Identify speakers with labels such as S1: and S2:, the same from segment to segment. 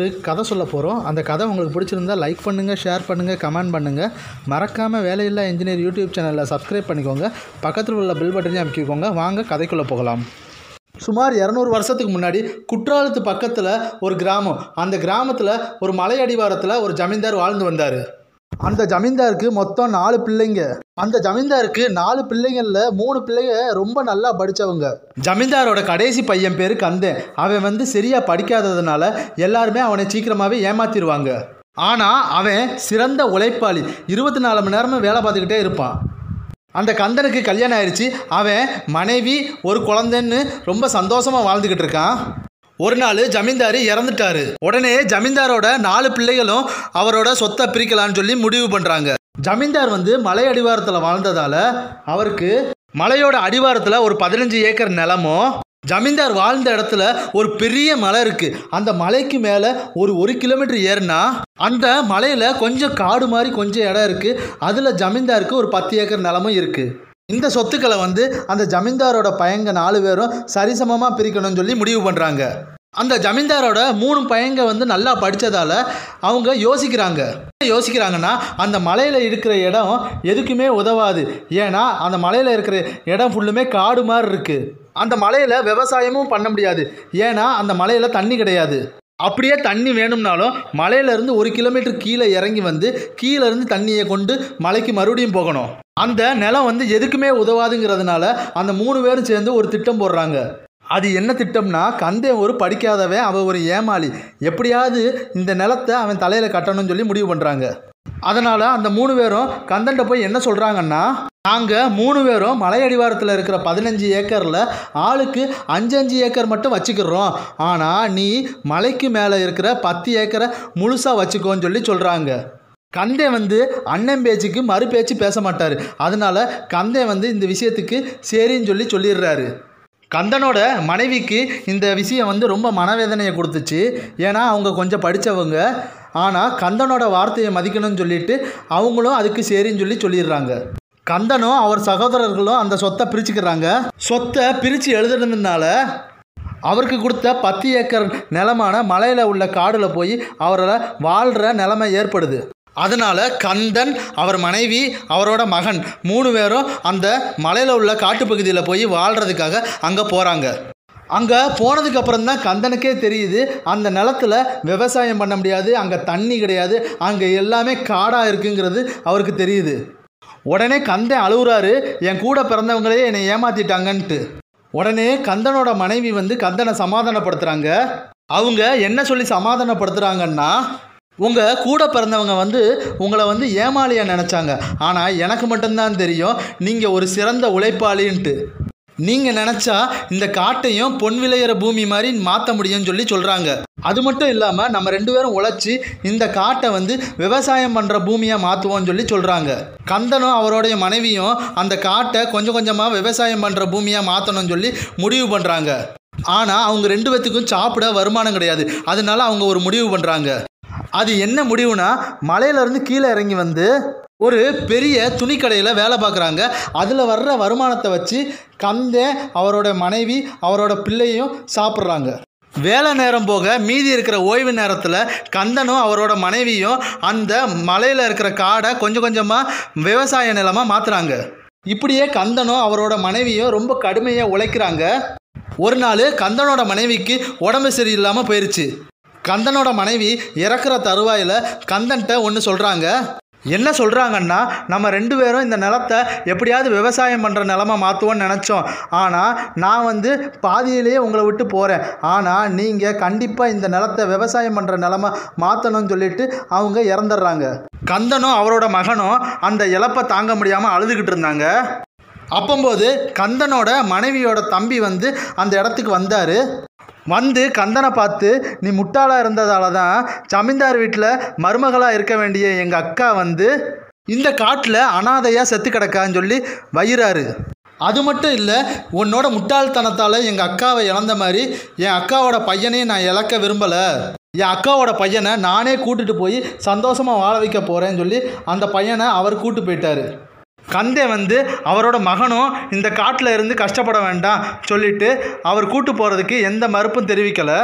S1: ஒரு கதை சொல்ல போகிறோம் அந்த கதை உங்களுக்கு பிடிச்சிருந்தா லைக் பண்ணுங்கள் ஷேர் பண்ணுங்கள் கமெண்ட் பண்ணுங்கள் மறக்காமல் வேலையில்லா இன்ஜினியர் யூடியூப் சேனலில் சப்ஸ்கிரைப் பண்ணிக்கோங்க பக்கத்தில் உள்ள பெல் பட்டனையும் அமைக்கிக்கோங்க வாங்க கதைக்குள்ளே போகலாம் சுமார் இரநூறு வருஷத்துக்கு முன்னாடி குற்றாலத்து பக்கத்தில் ஒரு கிராமம் அந்த கிராமத்தில் ஒரு மலை அடிவாரத்தில் ஒரு ஜமீன்தார் வாழ்ந்து வந்தார் அந்த ஜமீன்தாருக்கு மொத்தம் நாலு பிள்ளைங்க அந்த ஜமீன்தாருக்கு நாலு பிள்ளைங்கள்ல மூணு பிள்ளைங்க ரொம்ப நல்லா படித்தவங்க ஜமீன்தாரோட கடைசி பையன் பேர் கந்தன் அவன் வந்து சரியா படிக்காததுனால எல்லாருமே அவனை சீக்கிரமாகவே ஏமாத்திடுவாங்க ஆனால் அவன் சிறந்த உழைப்பாளி இருபத்தி நாலு மணி நேரமும் வேலை பார்த்துக்கிட்டே இருப்பான் அந்த கந்தனுக்கு கல்யாணம் ஆயிடுச்சு அவன் மனைவி ஒரு குழந்தைன்னு ரொம்ப சந்தோஷமாக வாழ்ந்துக்கிட்டு இருக்கான் ஒரு நாள் ஜமீன்தார் இறந்துட்டாரு உடனே ஜமீன்தாரோட நாலு பிள்ளைகளும் அவரோட சொத்தை பிரிக்கலான்னு சொல்லி முடிவு பண்ணுறாங்க ஜமீன்தார் வந்து மலை அடிவாரத்தில் வாழ்ந்ததால அவருக்கு மலையோட அடிவாரத்தில் ஒரு பதினஞ்சு ஏக்கர் நிலமும் ஜமீன்தார் வாழ்ந்த இடத்துல ஒரு பெரிய மலை இருக்கு அந்த மலைக்கு மேலே ஒரு ஒரு கிலோமீட்டர் ஏறினா அந்த மலையில் கொஞ்சம் காடு மாதிரி கொஞ்சம் இடம் இருக்கு அதில் ஜமீன்தாருக்கு ஒரு பத்து ஏக்கர் நிலமும் இருக்கு இந்த சொத்துக்களை வந்து அந்த ஜமீன்தாரோட பையங்க நாலு பேரும் சரிசமமாக பிரிக்கணும்னு சொல்லி முடிவு பண்ணுறாங்க அந்த ஜமீன்தாரோட மூணு பையங்க வந்து நல்லா படித்ததால அவங்க யோசிக்கிறாங்க யோசிக்கிறாங்கன்னா அந்த மலையில் இருக்கிற இடம் எதுக்குமே உதவாது ஏன்னா அந்த மலையில் இருக்கிற இடம் ஃபுல்லுமே காடு மாதிரி இருக்குது அந்த மலையில் விவசாயமும் பண்ண முடியாது ஏன்னா அந்த மலையில் தண்ணி கிடையாது அப்படியே தண்ணி வேணும்னாலும் மலையிலேருந்து ஒரு கிலோமீட்டர் கீழே இறங்கி வந்து கீழே இருந்து தண்ணியை கொண்டு மலைக்கு மறுபடியும் போகணும் அந்த நிலம் வந்து எதுக்குமே உதவாதுங்கிறதுனால அந்த மூணு பேரும் சேர்ந்து ஒரு திட்டம் போடுறாங்க அது என்ன திட்டம்னா கந்தன் ஒரு படிக்காதவன் அவன் ஒரு ஏமாளி எப்படியாவது இந்த நிலத்தை அவன் தலையில் கட்டணும்னு சொல்லி முடிவு பண்ணுறாங்க அதனால் அந்த மூணு பேரும் கந்தன்ட்ட போய் என்ன சொல்கிறாங்கன்னா நாங்கள் மூணு பேரும் மலை அடிவாரத்தில் இருக்கிற பதினஞ்சு ஏக்கரில் ஆளுக்கு அஞ்சு அஞ்சு ஏக்கர் மட்டும் வச்சுக்கிறோம் ஆனால் நீ மலைக்கு மேலே இருக்கிற பத்து ஏக்கரை முழுசாக வச்சுக்கோன்னு சொல்லி சொல்கிறாங்க கந்தே வந்து அண்ணன் பேச்சுக்கு மறு பேச்சு பேச மாட்டார் அதனால கந்தே வந்து இந்த விஷயத்துக்கு சரின்னு சொல்லி சொல்லிடுறாரு கந்தனோட மனைவிக்கு இந்த விஷயம் வந்து ரொம்ப மனவேதனையை கொடுத்துச்சு ஏன்னா அவங்க கொஞ்சம் படித்தவங்க ஆனால் கந்தனோட வார்த்தையை மதிக்கணும்னு சொல்லிட்டு அவங்களும் அதுக்கு சரின்னு சொல்லி சொல்லிடுறாங்க கந்தனும் அவர் சகோதரர்களும் அந்த சொத்தை பிரிச்சுக்கிறாங்க சொத்தை பிரித்து எழுதுனதுனால அவருக்கு கொடுத்த பத்து ஏக்கர் நிலமான மலையில் உள்ள காடில் போய் அவரோட வாழ்கிற நிலைமை ஏற்படுது அதனால் கந்தன் அவர் மனைவி அவரோட மகன் மூணு பேரும் அந்த மலையில் உள்ள காட்டுப்பகுதியில் போய் வாழ்கிறதுக்காக அங்கே போகிறாங்க அங்கே போனதுக்கப்புறம் தான் கந்தனுக்கே தெரியுது அந்த நிலத்துல விவசாயம் பண்ண முடியாது அங்கே தண்ணி கிடையாது அங்கே எல்லாமே காடாக இருக்குங்கிறது அவருக்கு தெரியுது உடனே கந்தன் அழுகுறாரு என் கூட பிறந்தவங்களே என்னை ஏமாத்திட்டாங்கன்ட்டு உடனே கந்தனோட மனைவி வந்து கந்தனை சமாதானப்படுத்துகிறாங்க அவங்க என்ன சொல்லி சமாதானப்படுத்துகிறாங்கன்னா உங்கள் கூட பிறந்தவங்க வந்து உங்களை வந்து ஏமாளியாக நினச்சாங்க ஆனால் எனக்கு மட்டும்தான் தெரியும் நீங்கள் ஒரு சிறந்த உழைப்பாளின்ட்டு நீங்கள் நினச்சா இந்த காட்டையும் பொன் விளையிற பூமி மாதிரி மாற்ற முடியும்னு சொல்லி சொல்கிறாங்க அது மட்டும் இல்லாமல் நம்ம ரெண்டு பேரும் உழைச்சி இந்த காட்டை வந்து விவசாயம் பண்ணுற பூமியாக மாற்றுவோம்னு சொல்லி சொல்கிறாங்க கந்தனும் அவருடைய மனைவியும் அந்த காட்டை கொஞ்சம் கொஞ்சமாக விவசாயம் பண்ணுற பூமியாக மாற்றணும்னு சொல்லி முடிவு பண்ணுறாங்க ஆனால் அவங்க ரெண்டு பேத்துக்கும் சாப்பிட வருமானம் கிடையாது அதனால அவங்க ஒரு முடிவு பண்ணுறாங்க அது என்ன முடிவுனா மலையிலேருந்து கீழே இறங்கி வந்து ஒரு பெரிய துணிக்கடையில் வேலை பார்க்குறாங்க அதில் வர்ற வருமானத்தை வச்சு கந்தன் அவரோட மனைவி அவரோட பிள்ளையும் சாப்பிட்றாங்க வேலை நேரம் போக மீதி இருக்கிற ஓய்வு நேரத்தில் கந்தனும் அவரோட மனைவியும் அந்த மலையில் இருக்கிற காடை கொஞ்சம் கொஞ்சமாக விவசாய நிலமாக மாற்றுறாங்க இப்படியே கந்தனும் அவரோட மனைவியும் ரொம்ப கடுமையாக உழைக்கிறாங்க ஒரு நாள் கந்தனோட மனைவிக்கு உடம்பு சரியில்லாமல் போயிருச்சு கந்தனோட மனைவி இறக்குற தருவாயில் கந்தன்ட்ட ஒன்று சொல்கிறாங்க என்ன சொல்கிறாங்கன்னா நம்ம ரெண்டு பேரும் இந்த நிலத்தை எப்படியாவது விவசாயம் பண்ணுற நிலமா மாற்றுவோன்னு நினச்சோம் ஆனால் நான் வந்து பாதியிலேயே உங்களை விட்டு போகிறேன் ஆனால் நீங்கள் கண்டிப்பாக இந்த நிலத்தை விவசாயம் பண்ணுற நிலமா மாற்றணும்னு சொல்லிட்டு அவங்க இறந்துடுறாங்க கந்தனும் அவரோட மகனும் அந்த இழப்பை தாங்க முடியாமல் அழுதுகிட்டு இருந்தாங்க அப்பம்போது கந்தனோட மனைவியோட தம்பி வந்து அந்த இடத்துக்கு வந்தார் வந்து கந்தனை பார்த்து நீ முட்டாளாக இருந்ததால தான் ஜமீன்தார் வீட்டில் மருமகளாக இருக்க வேண்டிய எங்கள் அக்கா வந்து இந்த காட்டில் அனாதையாக செத்து கிடக்கான்னு சொல்லி வயிறாரு அது மட்டும் இல்லை உன்னோட முட்டாள்தனத்தால் எங்கள் அக்காவை இழந்த மாதிரி என் அக்காவோட பையனையும் நான் இழக்க விரும்பலை என் அக்காவோட பையனை நானே கூட்டிட்டு போய் சந்தோஷமாக வாழ வைக்க போகிறேன்னு சொல்லி அந்த பையனை அவர் கூட்டு போயிட்டாரு கந்தே வந்து அவரோட மகனும் இந்த காட்டில் இருந்து கஷ்டப்பட வேண்டாம் சொல்லிட்டு அவர் கூட்டு போகிறதுக்கு எந்த மறுப்பும் தெரிவிக்கலை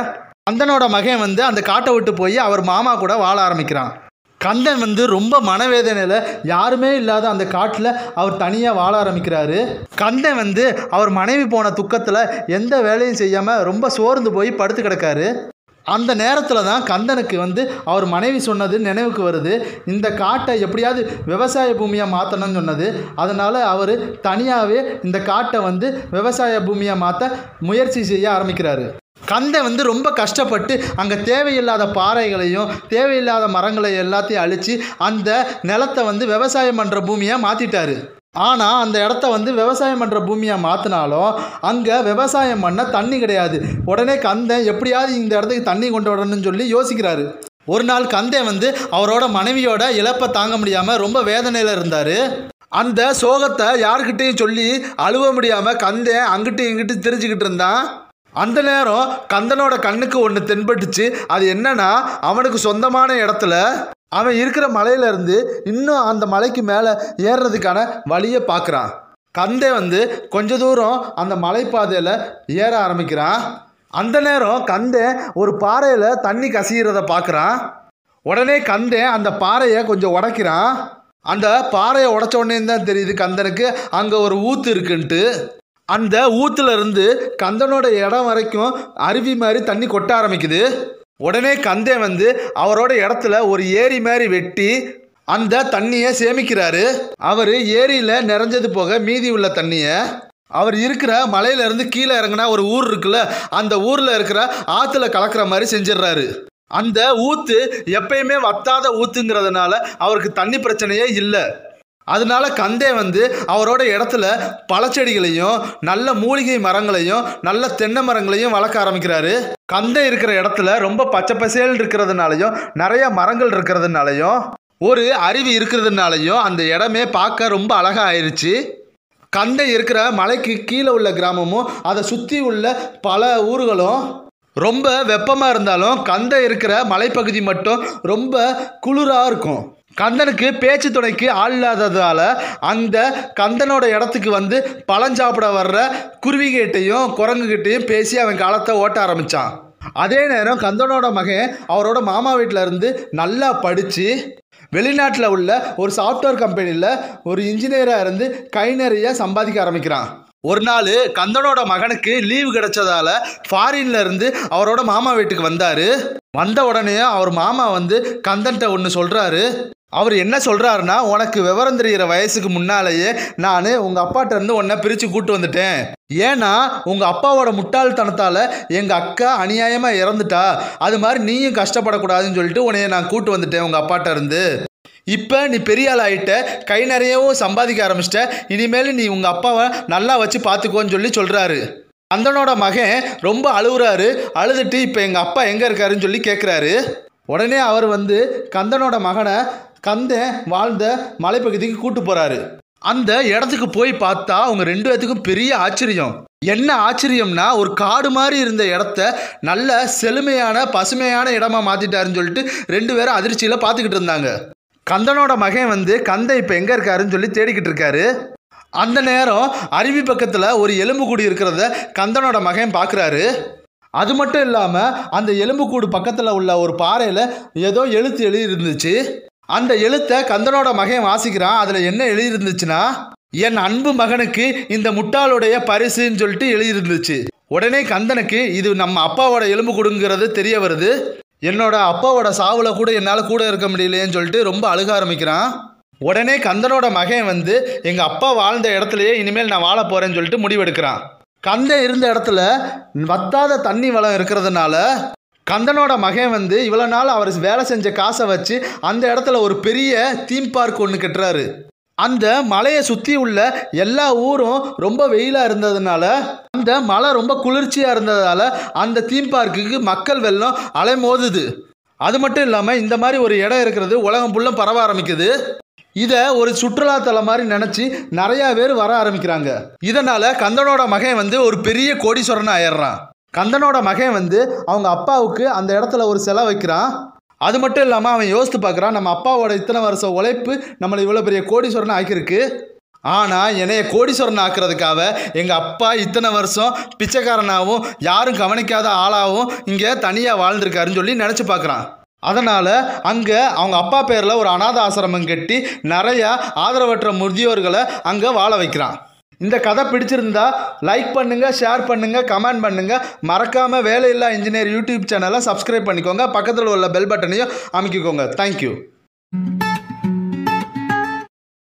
S1: கந்தனோட மகன் வந்து அந்த காட்டை விட்டு போய் அவர் மாமா கூட வாழ ஆரம்பிக்கிறான் கந்தன் வந்து ரொம்ப மனவேதனையில் யாருமே இல்லாத அந்த காட்டில் அவர் தனியாக வாழ ஆரம்பிக்கிறாரு கந்தன் வந்து அவர் மனைவி போன துக்கத்தில் எந்த வேலையும் செய்யாமல் ரொம்ப சோர்ந்து போய் படுத்து கிடக்காரு அந்த நேரத்தில் தான் கந்தனுக்கு வந்து அவர் மனைவி சொன்னது நினைவுக்கு வருது இந்த காட்டை எப்படியாவது விவசாய பூமியாக மாற்றணும்னு சொன்னது அதனால் அவர் தனியாகவே இந்த காட்டை வந்து விவசாய பூமியாக மாற்ற முயற்சி செய்ய ஆரம்பிக்கிறாரு கந்தை வந்து ரொம்ப கஷ்டப்பட்டு அங்கே தேவையில்லாத பாறைகளையும் தேவையில்லாத மரங்களை எல்லாத்தையும் அழித்து அந்த நிலத்தை வந்து விவசாயம் பண்ணுற பூமியாக மாற்றிட்டாரு ஆனால் அந்த இடத்த வந்து விவசாயம் பண்ணுற பூமியாக மாற்றினாலும் அங்கே விவசாயம் பண்ண தண்ணி கிடையாது உடனே கந்தன் எப்படியாவது இந்த இடத்துக்கு தண்ணி கொண்டு வரணும்னு சொல்லி யோசிக்கிறாரு ஒரு நாள் கந்தன் வந்து அவரோட மனைவியோட இழப்பை தாங்க முடியாமல் ரொம்ப வேதனையில் இருந்தார் அந்த சோகத்தை யார்கிட்டயும் சொல்லி அழுவ முடியாமல் கந்தன் அங்கிட்டும் இங்கிட்டும் தெரிஞ்சுக்கிட்டு இருந்தான் அந்த நேரம் கந்தனோட கண்ணுக்கு ஒன்று தென்பட்டுச்சு அது என்னன்னா அவனுக்கு சொந்தமான இடத்துல அவன் இருக்கிற மலையில இருந்து இன்னும் அந்த மலைக்கு மேலே ஏறுறதுக்கான வழியை பார்க்குறான் கந்தை வந்து கொஞ்ச தூரம் அந்த மலைப்பாதையில் ஏற ஆரம்பிக்கிறான் அந்த நேரம் கந்தை ஒரு பாறையில் தண்ணி கசிகிறத பார்க்குறான் உடனே கந்தை அந்த பாறையை கொஞ்சம் உடைக்கிறான் அந்த பாறையை உடைச்ச உடனே தான் தெரியுது கந்தனுக்கு அங்கே ஒரு ஊத்து இருக்குன்ட்டு அந்த ஊத்துல இருந்து கந்தனோட இடம் வரைக்கும் அருவி மாதிரி தண்ணி கொட்ட ஆரம்பிக்குது உடனே கந்தே வந்து அவரோட இடத்துல ஒரு ஏரி மாதிரி வெட்டி அந்த தண்ணியை சேமிக்கிறாரு அவர் ஏரியில் நிறைஞ்சது போக மீதி உள்ள தண்ணியை அவர் இருக்கிற மலையிலேருந்து கீழே இறங்குனா ஒரு ஊர் இருக்குல்ல அந்த ஊரில் இருக்கிற ஆற்றுல கலக்கிற மாதிரி செஞ்சிடுறாரு அந்த ஊத்து எப்பயுமே வத்தாத ஊத்துங்கிறதுனால அவருக்கு தண்ணி பிரச்சனையே இல்லை அதனால கந்தே வந்து அவரோட இடத்துல பழச்செடிகளையும் நல்ல மூலிகை மரங்களையும் நல்ல தென்னை மரங்களையும் வளர்க்க ஆரம்பிக்கிறாரு கந்தை இருக்கிற இடத்துல ரொம்ப பச்சை பசேல் இருக்கிறதுனாலையும் நிறைய மரங்கள் இருக்கிறதுனாலையும் ஒரு அருவி இருக்கிறதுனாலையும் அந்த இடமே பார்க்க ரொம்ப அழகா ஆயிருச்சு கந்தை இருக்கிற மலைக்கு கீழே உள்ள கிராமமும் அதை சுற்றி உள்ள பல ஊர்களும் ரொம்ப வெப்பமாக இருந்தாலும் கந்தை இருக்கிற மலைப்பகுதி மட்டும் ரொம்ப குளிராக இருக்கும் கந்தனுக்கு பேச்சு துணைக்கு ஆள் இல்லாததால் அந்த கந்தனோட இடத்துக்கு வந்து பழஞ்சாப்பிட வர்ற குருவிகிட்டையும் குரங்குகிட்டையும் பேசி அவன் காலத்தை ஓட்ட ஆரம்பித்தான் அதே நேரம் கந்தனோட மகன் அவரோட மாமா வீட்டில் இருந்து நல்லா படித்து வெளிநாட்டில் உள்ள ஒரு சாஃப்ட்வேர் கம்பெனியில் ஒரு இன்ஜினியராக இருந்து கை நிறைய சம்பாதிக்க ஆரம்பிக்கிறான் ஒரு நாள் கந்தனோட மகனுக்கு லீவு கிடைச்சதால ஃபாரின்ல இருந்து அவரோட மாமா வீட்டுக்கு வந்தாரு வந்த உடனே அவர் மாமா வந்து கந்தன்ட்ட ஒன்று சொல்றாரு அவர் என்ன சொல்றாருன்னா உனக்கு விவரம் தெரிகிற வயசுக்கு முன்னாலேயே நான் உங்க அப்பாட்ட இருந்து உன்னை பிரிச்சு கூட்டு வந்துட்டேன் ஏன்னா உங்க அப்பாவோட முட்டாள்தனத்தால எங்க அக்கா அநியாயமா இறந்துட்டா அது மாதிரி நீயும் கஷ்டப்படக்கூடாதுன்னு சொல்லிட்டு உன்னைய நான் கூட்டு வந்துட்டேன் உங்க அப்பாட்ட இருந்து இப்போ நீ பெரிய ஆள் ஆகிட்ட கை நிறையவும் சம்பாதிக்க ஆரம்பிச்சிட்ட இனிமேல் நீ உங்கள் அப்பாவை நல்லா வச்சு பார்த்துக்கோன்னு சொல்லி சொல்கிறாரு அந்தனோட மகன் ரொம்ப அழுகுறாரு அழுதுட்டு இப்போ எங்கள் அப்பா எங்கே இருக்காருன்னு சொல்லி கேட்குறாரு உடனே அவர் வந்து கந்தனோட மகனை கந்தன் வாழ்ந்த மலைப்பகுதிக்கு கூட்டு போகிறாரு அந்த இடத்துக்கு போய் பார்த்தா அவங்க ரெண்டு பேத்துக்கும் பெரிய ஆச்சரியம் என்ன ஆச்சரியம்னா ஒரு காடு மாதிரி இருந்த இடத்த நல்ல செழுமையான பசுமையான இடமா மாத்திட்டாருன்னு சொல்லிட்டு ரெண்டு பேரும் அதிர்ச்சியில் பார்த்துக்கிட்டு இருந்தாங்க கந்தனோட மகன் வந்து கந்தை இப்போ எங்கே இருக்காருன்னு சொல்லி தேடிக்கிட்டு இருக்காரு அந்த நேரம் அருவி பக்கத்தில் ஒரு எலும்புக்கூடு இருக்கிறத கந்தனோட மகன் பார்க்குறாரு அது மட்டும் இல்லாமல் அந்த எலும்புக்கூடு பக்கத்தில் உள்ள ஒரு பாறையில் ஏதோ எழுத்து எழுதி இருந்துச்சு அந்த எழுத்தை கந்தனோட மகன் வாசிக்கிறான் அதில் என்ன எழுதி இருந்துச்சுன்னா என் அன்பு மகனுக்கு இந்த முட்டாளுடைய பரிசுன்னு சொல்லிட்டு எழுதியிருந்துச்சு உடனே கந்தனுக்கு இது நம்ம அப்பாவோட எலும்பு கொடுங்கிறது தெரிய வருது என்னோட அப்பாவோட சாவுல கூட என்னால் கூட இருக்க முடியலையேன்னு சொல்லிட்டு ரொம்ப அழுக ஆரம்பிக்கிறான் உடனே கந்தனோட மகன் வந்து எங்கள் அப்பா வாழ்ந்த இடத்துலயே இனிமேல் நான் வாழ போறேன்னு சொல்லிட்டு முடிவெடுக்கிறான் கந்தன் இருந்த இடத்துல வத்தாத தண்ணி வளம் இருக்கிறதுனால கந்தனோட மகன் வந்து இவ்வளோ நாள் அவர் வேலை செஞ்ச காசை வச்சு அந்த இடத்துல ஒரு பெரிய தீம் பார்க் ஒன்று கட்டுறாரு அந்த மலையை சுற்றி உள்ள எல்லா ஊரும் ரொம்ப வெயிலாக இருந்ததுனால அந்த மலை ரொம்ப குளிர்ச்சியாக இருந்ததால் அந்த தீம் பார்க்குக்கு மக்கள் வெள்ளம் அலைமோதுது அது மட்டும் இல்லாமல் இந்த மாதிரி ஒரு இடம் இருக்கிறது உலகம் ஃபுல்லும் பரவ ஆரம்பிக்குது இதை ஒரு சுற்றுலாத்தலம் மாதிரி நினச்சி நிறையா பேர் வர ஆரம்பிக்கிறாங்க இதனால் கந்தனோட மகன் வந்து ஒரு பெரிய கோடீஸ்வரன் ஆயிடுறான் கந்தனோட மகன் வந்து அவங்க அப்பாவுக்கு அந்த இடத்துல ஒரு சிலை வைக்கிறான் அது மட்டும் இல்லாமல் அவன் யோசித்து பார்க்குறான் நம்ம அப்பாவோட இத்தனை வருஷம் உழைப்பு நம்மளை இவ்வளோ பெரிய கோடீஸ்வரன் ஆக்கியிருக்கு ஆனால் என்னைய கோடீஸ்வரன் ஆக்குறதுக்காக எங்கள் அப்பா இத்தனை வருஷம் பிச்சைக்காரனாகவும் யாரும் கவனிக்காத ஆளாகவும் இங்கே தனியாக வாழ்ந்திருக்காருன்னு சொல்லி நினச்சி பார்க்குறான் அதனால் அங்கே அவங்க அப்பா பேரில் ஒரு அனாத ஆசிரமம் கட்டி நிறையா ஆதரவற்ற முதியோர்களை அங்கே வாழ வைக்கிறான் இந்த கதை பிடிச்சிருந்தா லைக் பண்ணுங்கள் ஷேர் பண்ணுங்கள் கமெண்ட் பண்ணுங்கள் மறக்காமல் வேலையில்லா இன்ஜினியர் யூடியூப் சேனலை சப்ஸ்கிரைப் பண்ணிக்கோங்க பக்கத்தில் உள்ள பெல் பட்டனையும் அமைக்கிக்கோங்க தேங்க்யூ